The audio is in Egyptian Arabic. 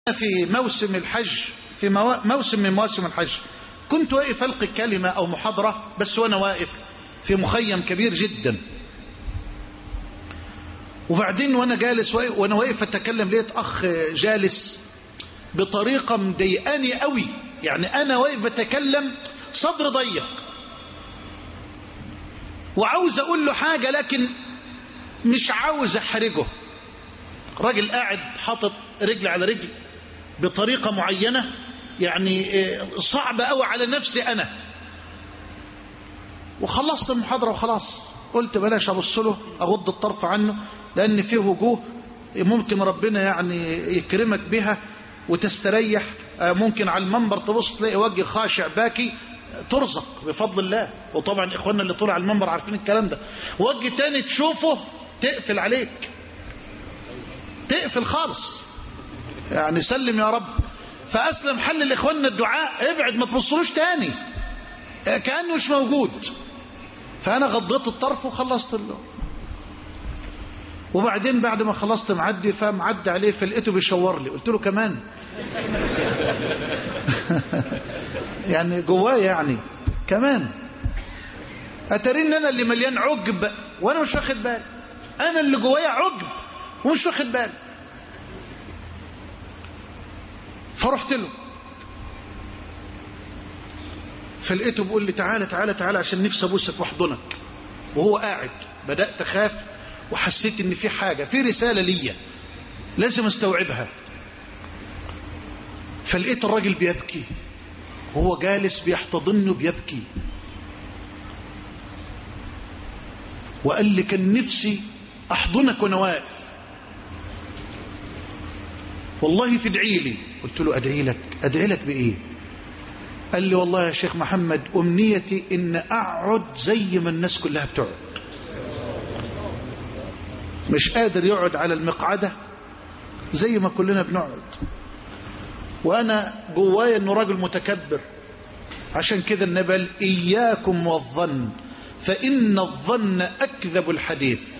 في موسم الحج في مو... موسم من مواسم الحج كنت واقف ألقي كلمة أو محاضرة بس وأنا واقف في مخيم كبير جدا وبعدين وأنا جالس واقف وأنا واقف أتكلم لقيت أخ جالس بطريقة مضايقاني قوي يعني أنا واقف بتكلم صدر ضيق وعاوز أقول له حاجة لكن مش عاوز أحرجه راجل قاعد حاطط رجل على رجل بطريقة معينة يعني صعبة قوي على نفسي أنا وخلصت المحاضرة وخلاص قلت بلاش أبص له أغض الطرف عنه لأن فيه وجوه ممكن ربنا يعني يكرمك بها وتستريح ممكن على المنبر تبص تلاقي وجه خاشع باكي ترزق بفضل الله وطبعا إخواننا اللي طلع على المنبر عارفين الكلام ده وجه تاني تشوفه تقفل عليك تقفل خالص يعني سلم يا رب فأسلم حل لإخواننا الدعاء ابعد ما تبصلوش تاني كأنه مش موجود فأنا غضيت الطرف وخلصت له وبعدين بعد ما خلصت معدي فمعدي عليه فلقيته بيشور لي قلت له كمان يعني جواه يعني كمان اترين انا اللي مليان عجب وانا مش واخد بالي انا اللي جوايا عجب ومش واخد بالي فرحت له فلقيته بيقول لي تعالى تعالى تعالى عشان نفسي ابوسك واحضنك وهو قاعد بدات اخاف وحسيت ان في حاجه في رساله ليا لازم استوعبها فلقيت الراجل بيبكي وهو جالس بيحتضنه بيبكي وقال لي كان نفسي احضنك وانا واقف والله تدعي لي قلت له ادعي لك ادعي لك بايه قال لي والله يا شيخ محمد امنيتي ان اقعد زي ما الناس كلها بتقعد مش قادر يقعد على المقعدة زي ما كلنا بنقعد وانا جوايا انه راجل متكبر عشان كده النبي قال اياكم والظن فان الظن اكذب الحديث